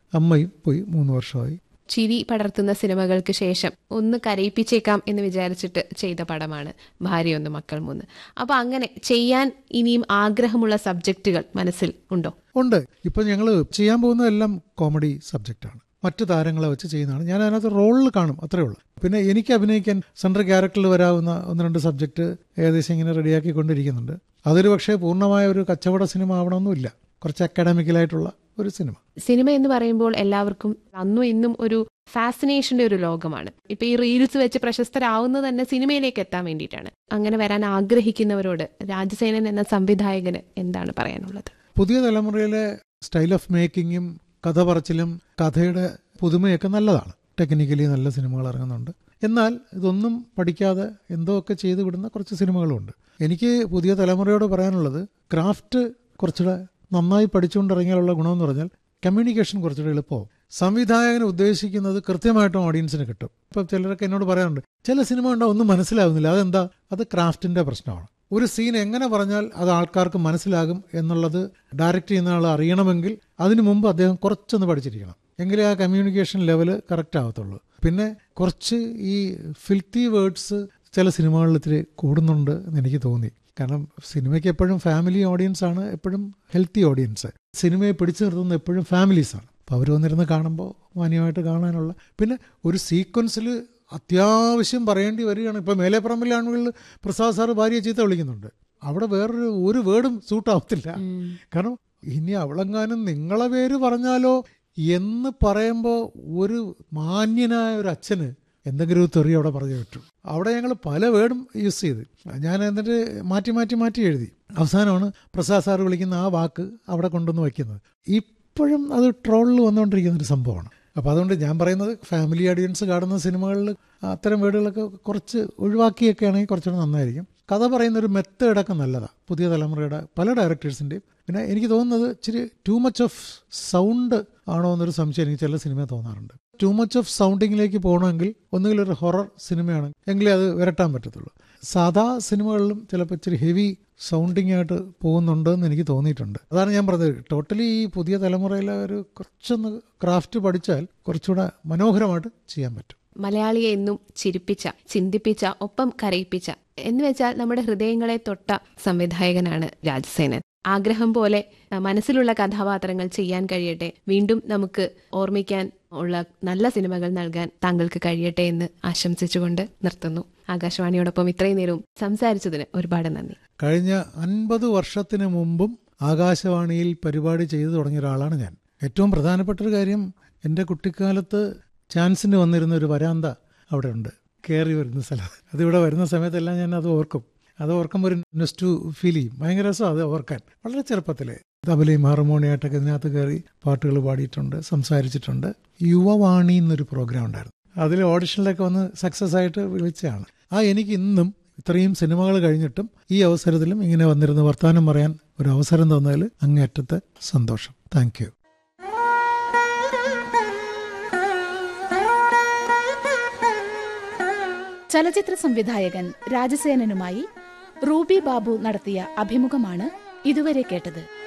അമ്മയും പോയി മൂന്ന് വർഷമായി ചിരി പടർത്തുന്ന സിനിമകൾക്ക് ശേഷം ഒന്ന് കരയിപ്പിച്ചേക്കാം എന്ന് വിചാരിച്ചിട്ട് ചെയ്ത പടമാണ് ഭാര്യയൊന്ന് മക്കൾ മൂന്ന് അപ്പൊ അങ്ങനെ ചെയ്യാൻ ഇനിയും ആഗ്രഹമുള്ള സബ്ജക്റ്റുകൾ മനസ്സിൽ ഉണ്ടോ ഉണ്ട് ഇപ്പം ഞങ്ങൾ ചെയ്യാൻ പോകുന്നതെല്ലാം കോമഡി സബ്ജക്റ്റാണ് മറ്റു താരങ്ങളെ വെച്ച് ചെയ്യുന്നതാണ് ഞാൻ അതിനകത്ത് റോളിൽ കാണും അത്രേ ഉള്ളൂ പിന്നെ എനിക്ക് അഭിനയിക്കാൻ സെൻട്രൽ ക്യാരക്ടറിൽ വരാവുന്ന ഒന്ന് രണ്ട് സബ്ജക്റ്റ് ഏകദേശം ഇങ്ങനെ റെഡിയാക്കിക്കൊണ്ടിരിക്കുന്നുണ്ട് അതൊരു പക്ഷേ പൂർണ്ണമായ ഒരു കച്ചവട സിനിമ ആവണമെന്നില്ല കുറച്ച് അക്കാഡമിക്കലായിട്ടുള്ള ഒരു സിനിമ സിനിമ എന്ന് പറയുമ്പോൾ എല്ലാവർക്കും അന്നും ഇന്നും ഒരു ഫാസിനേഷന്റെ ഒരു ലോകമാണ് ഇപ്പൊ ഈ റീൽസ് വെച്ച് പ്രശസ്തരാവുന്നത് തന്നെ സിനിമയിലേക്ക് എത്താൻ വേണ്ടിയിട്ടാണ് അങ്ങനെ വരാൻ ആഗ്രഹിക്കുന്നവരോട് രാജസേനൻ എന്ന സംവിധായകന് എന്താണ് പറയാനുള്ളത് പുതിയ തലമുറയിലെ സ്റ്റൈൽ ഓഫ് മേക്കിങ്ങും കഥ പറച്ചിലും കഥയുടെ പുതുമയൊക്കെ നല്ലതാണ് ടെക്നിക്കലി നല്ല സിനിമകൾ ഇറങ്ങുന്നുണ്ട് എന്നാൽ ഇതൊന്നും പഠിക്കാതെ എന്തോ ഒക്കെ ചെയ്തു വിടുന്ന കുറച്ച് സിനിമകളുമുണ്ട് എനിക്ക് പുതിയ തലമുറയോട് പറയാനുള്ളത് ക്രാഫ്റ്റ് കുറച്ചുകൂടെ നന്നായി പഠിച്ചുകൊണ്ടിറങ്ങിയാലുള്ള ഗുണമെന്ന് പറഞ്ഞാൽ കമ്മ്യൂണിക്കേഷൻ കുറച്ചുകൂടെ എളുപ്പമാവും സംവിധായകൻ ഉദ്ദേശിക്കുന്നത് കൃത്യമായിട്ടും ഓഡിയൻസിന് കിട്ടും ഇപ്പം ചിലരൊക്കെ എന്നോട് പറയാറുണ്ട് ചില സിനിമ ഉണ്ടാവും ഒന്നും മനസ്സിലാവുന്നില്ല അതെന്താ അത് ക്രാഫ്റ്റിന്റെ പ്രശ്നമാണ് ഒരു സീൻ എങ്ങനെ പറഞ്ഞാൽ അത് ആൾക്കാർക്ക് മനസ്സിലാകും എന്നുള്ളത് ഡയറക്റ്റ് ചെയ്യുന്ന ആൾ അറിയണമെങ്കിൽ അതിനു മുമ്പ് അദ്ദേഹം കുറച്ചൊന്ന് പഠിച്ചിരിക്കണം എങ്കിലേ ആ കമ്മ്യൂണിക്കേഷൻ ലെവല് കറക്റ്റ് ആവത്തുള്ളൂ പിന്നെ കുറച്ച് ഈ ഫിൽത്തി വേർഡ്സ് ചില സിനിമകളിൽ ഇത്തിരി കൂടുന്നുണ്ട് എന്ന് എനിക്ക് തോന്നി കാരണം സിനിമയ്ക്ക് എപ്പോഴും ഫാമിലി ഓഡിയൻസ് ആണ് എപ്പോഴും ഹെൽത്തി ഓഡിയൻസ് സിനിമയെ പിടിച്ചു നിർത്തുന്നത് എപ്പോഴും ഫാമിലീസാണ് അപ്പോൾ അവർ വന്നിരുന്ന് കാണുമ്പോൾ മാന്യമായിട്ട് കാണാനുള്ള പിന്നെ ഒരു സീക്വൻസിൽ അത്യാവശ്യം പറയേണ്ടി വരികയാണ് ഇപ്പോൾ മേലെപ്പറമ്പിലാണെങ്കിൽ പ്രസാദ് സാറ് ഭാര്യയെ ചീത്ത വിളിക്കുന്നുണ്ട് അവിടെ വേറൊരു ഒരു വേർഡും സൂട്ടാവത്തില്ല കാരണം ഇനി അവളെങ്ങാനും നിങ്ങളെ പേര് പറഞ്ഞാലോ എന്ന് പറയുമ്പോൾ ഒരു മാന്യനായ ഒരു അച്ഛന് എന്തെങ്കിലും ഒരു തെറി അവിടെ പറഞ്ഞു പറ്റും അവിടെ ഞങ്ങൾ പല വേർഡും യൂസ് ചെയ്ത് ഞാൻ എന്നിട്ട് മാറ്റി മാറ്റി മാറ്റി എഴുതി അവസാനമാണ് പ്രസാദ് സാർ വിളിക്കുന്ന ആ വാക്ക് അവിടെ കൊണ്ടുവന്ന് വയ്ക്കുന്നത് ഇപ്പോഴും അത് ട്രോളിൽ വന്നുകൊണ്ടിരിക്കുന്ന ഒരു സംഭവമാണ് അപ്പോൾ അതുകൊണ്ട് ഞാൻ പറയുന്നത് ഫാമിലി ഓഡിയൻസ് കാണുന്ന സിനിമകളിൽ അത്തരം വേർഡുകളൊക്കെ കുറച്ച് ഒഴിവാക്കിയൊക്കെ ആണെങ്കിൽ കുറച്ചുകൂടെ നന്നായിരിക്കും കഥ പറയുന്ന ഒരു മെത്തേഡൊക്കെ നല്ലതാണ് പുതിയ തലമുറയുടെ പല ഡയറക്ടേഴ്സിൻ്റെയും പിന്നെ എനിക്ക് തോന്നുന്നത് ഇച്ചിരി ടു മച്ച് ഓഫ് സൗണ്ട് ആണോ എന്നൊരു സംശയം എനിക്ക് ചില സിനിമ തോന്നാറുണ്ട് ടു മച്ച് ഓഫ് സൗണ്ടിങ്ങിലേക്ക് പോകണമെങ്കിൽ ഒന്നുകിൽ ഒരു ഹൊറർ സിനിമയാണ് എങ്കിലേ അത് വിരട്ടാൻ പറ്റത്തുള്ളൂ സാധാ സിനിമകളിലും ചിലപ്പോൾ ഇച്ചിരി ഹെവി സൗണ്ടിങ് ആയിട്ട് പോകുന്നുണ്ട് എന്ന് എനിക്ക് തോന്നിയിട്ടുണ്ട് അതാണ് ഞാൻ പറഞ്ഞത് ടോട്ടലി ഈ പുതിയ തലമുറയിലെ ഒരു കുറച്ചൊന്ന് ക്രാഫ്റ്റ് പഠിച്ചാൽ കുറച്ചുകൂടെ മനോഹരമായിട്ട് ചെയ്യാൻ പറ്റും മലയാളിയെ എന്നും ചിരിപ്പിച്ച ചിന്തിപ്പിച്ച ഒപ്പം കരയിപ്പിച്ച എന്ന് വെച്ചാൽ നമ്മുടെ ഹൃദയങ്ങളെ തൊട്ട സംവിധായകനാണ് രാജസേനൻ ആഗ്രഹം പോലെ മനസ്സിലുള്ള കഥാപാത്രങ്ങൾ ചെയ്യാൻ കഴിയട്ടെ വീണ്ടും നമുക്ക് ഓർമ്മിക്കാൻ ഉള്ള നല്ല സിനിമകൾ നൽകാൻ താങ്കൾക്ക് കഴിയട്ടെ എന്ന് ആശംസിച്ചുകൊണ്ട് നിർത്തുന്നു ആകാശവാണിയോടൊപ്പം ഇത്രയും നേരവും സംസാരിച്ചതിന് ഒരുപാട് നന്ദി കഴിഞ്ഞ അൻപത് വർഷത്തിന് മുമ്പും ആകാശവാണിയിൽ പരിപാടി ചെയ്തു തുടങ്ങിയ ഒരാളാണ് ഞാൻ ഏറ്റവും പ്രധാനപ്പെട്ട ഒരു കാര്യം എൻ്റെ കുട്ടിക്കാലത്ത് ചാൻസിന് വന്നിരുന്ന ഒരു വരാന്ത അവിടെ ഉണ്ട് കയറി വരുന്ന സ്ഥലം അതിവിടെ വരുന്ന സമയത്തെല്ലാം ഞാൻ അത് ഓർക്കും അത് ഓർക്കുമ്പോൾ ഒരു നെസ്റ്റു ഫീൽ ചെയ്യും ഭയങ്കര രസം അത് ഓർക്കാൻ വളരെ ചെറുപ്പത്തിലെ തബലയും ഹാർമോണിയായിട്ടൊക്കെ ഇതിനകത്ത് കയറി പാട്ടുകൾ പാടിയിട്ടുണ്ട് സംസാരിച്ചിട്ടുണ്ട് യുവവാണി എന്നൊരു പ്രോഗ്രാം ഉണ്ടായിരുന്നു അതിൽ ഓഡിഷനിലൊക്കെ വന്ന് സക്സസ് ആയിട്ട് വിളിച്ചതാണ് ആ എനിക്ക് ഇന്നും ഇത്രയും സിനിമകൾ കഴിഞ്ഞിട്ടും ഈ അവസരത്തിലും ഇങ്ങനെ വന്നിരുന്ന് വർത്തമാനം പറയാൻ ഒരു അവസരം തന്നതിൽ അങ്ങേയറ്റത്തെ സന്തോഷം താങ്ക് യു ചലച്ചിത്ര സംവിധായകൻ രാജസേനനുമായി റൂബി ബാബു നടത്തിയ അഭിമുഖമാണ് ഇതുവരെ കേട്ടത്